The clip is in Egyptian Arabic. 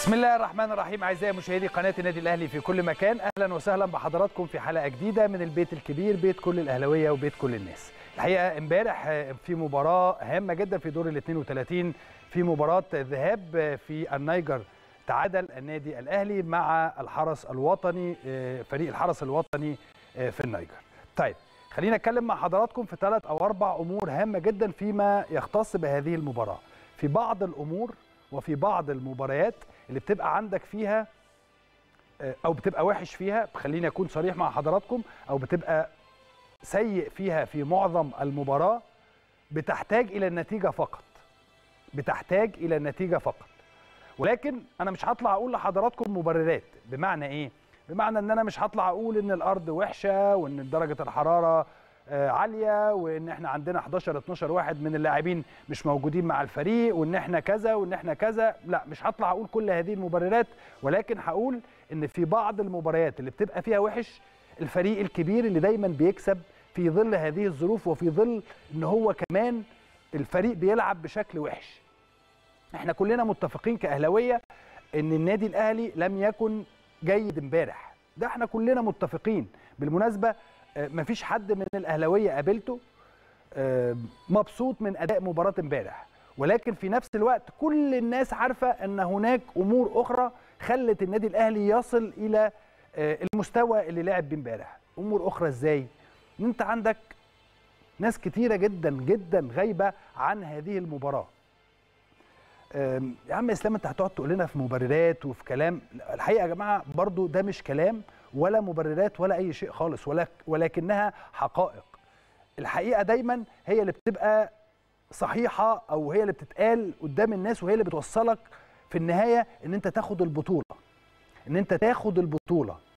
بسم الله الرحمن الرحيم اعزائي مشاهدي قناه النادي الاهلي في كل مكان اهلا وسهلا بحضراتكم في حلقه جديده من البيت الكبير بيت كل الاهلاويه وبيت كل الناس الحقيقه امبارح في مباراه هامه جدا في دور ال 32 في مباراه ذهاب في النيجر تعادل النادي الاهلي مع الحرس الوطني فريق الحرس الوطني في النيجر طيب خلينا اتكلم مع حضراتكم في ثلاث او اربع امور هامه جدا فيما يختص بهذه المباراه في بعض الامور وفي بعض المباريات اللي بتبقى عندك فيها او بتبقى وحش فيها خليني اكون صريح مع حضراتكم او بتبقى سيء فيها في معظم المباراه بتحتاج الى النتيجه فقط بتحتاج الى النتيجه فقط ولكن انا مش هطلع اقول لحضراتكم مبررات بمعنى ايه بمعنى ان انا مش هطلع اقول ان الارض وحشه وان درجه الحراره عاليه وان احنا عندنا 11 12 واحد من اللاعبين مش موجودين مع الفريق وان احنا كذا وان احنا كذا لا مش هطلع اقول كل هذه المبررات ولكن هقول ان في بعض المباريات اللي بتبقى فيها وحش الفريق الكبير اللي دايما بيكسب في ظل هذه الظروف وفي ظل ان هو كمان الفريق بيلعب بشكل وحش احنا كلنا متفقين كاهلاويه ان النادي الاهلي لم يكن جيد امبارح ده احنا كلنا متفقين بالمناسبه مفيش حد من الاهلاويه قابلته مبسوط من اداء مباراه امبارح ولكن في نفس الوقت كل الناس عارفه ان هناك امور اخرى خلت النادي الاهلي يصل الى المستوى اللي لعب بيه امبارح امور اخرى ازاي ان انت عندك ناس كتيره جدا جدا غايبه عن هذه المباراه يا عم اسلام انت هتقعد تقول لنا في مبررات وفي كلام الحقيقه يا جماعه برضو ده مش كلام ولا مبررات ولا اي شيء خالص ولكنها حقائق الحقيقه دايما هي اللي بتبقى صحيحه او هي اللي بتتقال قدام الناس وهي اللي بتوصلك في النهايه ان انت تاخد البطوله ان انت تاخد البطوله